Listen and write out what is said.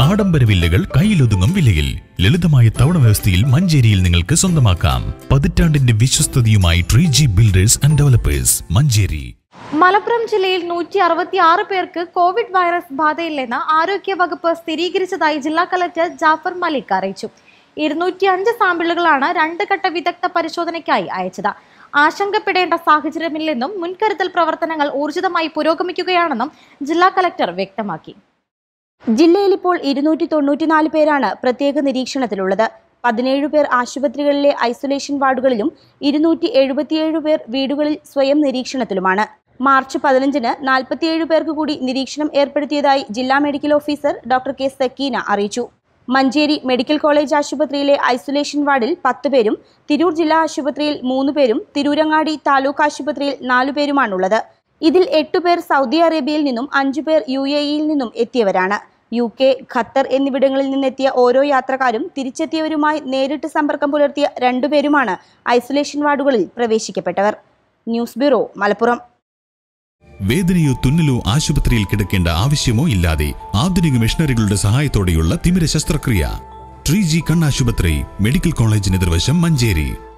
ആഡംബര വില്ലകൾ കയ്യിലൊതുങ്ങും വിലയിൽ ലളിതമായ തവണ വ്യവസ്ഥയിൽ മഞ്ചേരിയിൽ നിങ്ങൾക്ക് സ്വന്തമാക്കാം പതിറ്റാണ്ടിന്റെ വിശ്വസ്തതയുമായി tree G builders and developers Manjeri Malappuram ജില്ലയിൽ നൂറ്റി അറുപത്തി ആറ് പേർക്ക് കോവിഡ് വൈറസ് ബാധയില്ലെന്ന് ആരോഗ്യ വകുപ്പ് സ്ഥിരീകരിച്ചതായി ജില്ലാ കലക്ടർ ജാഫർ മലിക് അറിയിച്ചു ഇരുന്നൂറ്റി അഞ്ച് സാമ്പിളുകളാണ് രണ്ട് ഘട്ട വിദഗ്ധ പരിശോധനയ്ക്കായി അയച്ചത് ആശങ്കപ്പെടേണ്ട സാഹചര്യമില്ലെന്നും മുൻകരുതൽ പ്രവർത്തനങ്ങൾ ഊർജിതമായി പുരോഗമിക്കുകയാണെന്നും ജില്ലാ കലക്ടർ വ്യക്തമാക്കി ജില്ലയിൽ ഇപ്പോൾ ഇരുന്നൂറ്റി തൊണ്ണൂറ്റിനാല് പേരാണ് പ്രത്യേക നിരീക്ഷണത്തിലുള്ളത് പതിനേഴ് പേർ ആശുപത്രികളിലെ ഐസൊലേഷൻ വാർഡുകളിലും ഇരുന്നൂറ്റി എഴുപത്തിയേഴ് പേർ വീടുകളിൽ സ്വയം നിരീക്ഷണത്തിലുമാണ് മാർച്ച് പതിനഞ്ചിന് നാൽപ്പത്തിയേഴ് പേർക്ക് കൂടി നിരീക്ഷണം ഏർപ്പെടുത്തിയതായി ജില്ലാ medical officer doctor K Sakkeena അറിയിച്ചു മഞ്ചേരി മെഡിക്കൽ കോളേജ് ആശുപത്രിയിലെ ഐസൊലേഷൻ വാർഡിൽ പത്ത് പേരും തിരൂർ ജില്ലാ ആശുപത്രിയിൽ മൂന്ന് പേരും തിരൂരങ്ങാടി താലൂക്ക് ആശുപത്രിയിൽ നാലു പേരുമാണുള്ളത് ഇതിൽ എട്ടുപേർ സൗദി അറേബ്യയിൽ നിന്നും അഞ്ചു പേർ യു എ ഇയിൽ നിന്നും എത്തിയവരാണ് യു കെ ഖത്തർ എന്നിവിടങ്ങളിൽ നിന്നെത്തിയ ഓരോ യാത്രക്കാരും തിരിച്ചെത്തിയവരുമായി നേരിട്ട് സമ്പർക്കം പുലർത്തിയ രണ്ടുപേരുമാണ് ഐസൊലേഷൻ വാർഡുകളിൽ പ്രവേശിക്കപ്പെട്ടവർ ന്യൂസ് ബ്യൂറോ മലപ്പുറം വേദനയോ തുന്നലോ ആശുപത്രിയിൽ കിടക്കേണ്ട ആവശ്യമോ ഇല്ലാതെ ആധുനിക മെഷീനറികളുടെ സഹായത്തോടെയുള്ള തിമിര ശസ്ത്രക്രിയ ട്രീ ജി കണ്ണാശുപത്രി മെഡിക്കൽ കോളേജിന് എതിർവശം മഞ്ചേരി